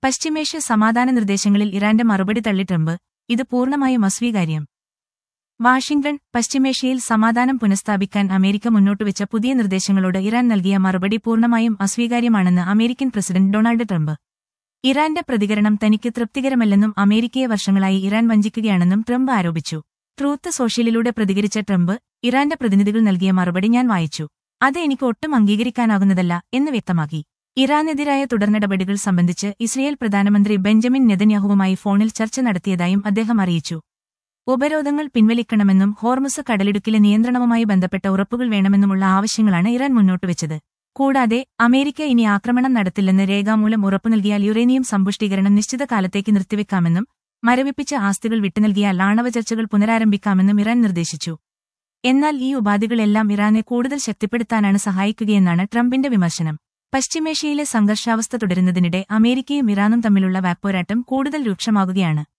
പശ്ചിമേഷ്യ സമാധാന നിർദ്ദേശങ്ങളിൽ ഇറാന്റെ മറുപടി തള്ളി ട്രംപ് ഇത് പൂർണ്ണമായും അസ്വീകാര്യം വാഷിംഗ്ടൺ പശ്ചിമേഷ്യയിൽ സമാധാനം പുനഃസ്ഥാപിക്കാൻ അമേരിക്ക മുന്നോട്ടുവെച്ച പുതിയ നിർദ്ദേശങ്ങളോട് ഇറാൻ നൽകിയ മറുപടി പൂർണ്ണമായും അസ്വീകാര്യമാണെന്ന് അമേരിക്കൻ പ്രസിഡന്റ് ഡൊണാൾഡ് ട്രംപ് ഇറാന്റെ പ്രതികരണം തനിക്ക് തൃപ്തികരമല്ലെന്നും അമേരിക്കയെ വർഷങ്ങളായി ഇറാൻ വഞ്ചിക്കുകയാണെന്നും ട്രംപ് ആരോപിച്ചു ട്രൂത്ത് സോഷ്യലിലൂടെ പ്രതികരിച്ച ട്രംപ് ഇറാന്റെ പ്രതിനിധികൾ നൽകിയ മറുപടി ഞാൻ വായിച്ചു അത് എനിക്ക് ഒട്ടും അംഗീകരിക്കാനാകുന്നതല്ല എന്ന് വ്യക്തമാക്കി ഇറാനെതിരായ തുടർനടപടികൾ സംബന്ധിച്ച് ഇസ്രയേൽ പ്രധാനമന്ത്രി ബെഞ്ചമിൻ നെതന്യാഹുവുമായി ഫോണിൽ ചർച്ച നടത്തിയതായും അദ്ദേഹം അറിയിച്ചു ഉപരോധങ്ങൾ പിൻവലിക്കണമെന്നും ഹോർമുസ് കടലിടുക്കിലെ നിയന്ത്രണവുമായി ബന്ധപ്പെട്ട ഉറപ്പുകൾ വേണമെന്നുമുള്ള ആവശ്യങ്ങളാണ് ഇറാൻ മുന്നോട്ടുവച്ചത് കൂടാതെ അമേരിക്ക ഇനി ആക്രമണം നടത്തില്ലെന്ന് രേഖാമൂലം ഉറപ്പു നൽകിയാൽ യുറേനിയം സമ്പുഷ്ടീകരണം നിശ്ചിത കാലത്തേക്ക് നിർത്തിവെക്കാമെന്നും മരവിപ്പിച്ച ആസ്തികൾ വിട്ടുനൽകിയാൽ ആണവ ചർച്ചകൾ പുനരാരംഭിക്കാമെന്നും ഇറാൻ നിർദ്ദേശിച്ചു എന്നാൽ ഈ ഉപാധികളെല്ലാം ഇറാനെ കൂടുതൽ ശക്തിപ്പെടുത്താനാണ് സഹായിക്കുകയെന്നാണ് ട്രംപിന്റെ വിമർശനം പശ്ചിമേഷ്യയിലെ സംഘർഷാവസ്ഥ തുടരുന്നതിനിടെ അമേരിക്കയും ഇറാനും തമ്മിലുള്ള വാക്പോരാട്ടം കൂടുതൽ രൂക്ഷമാകുകയാണ്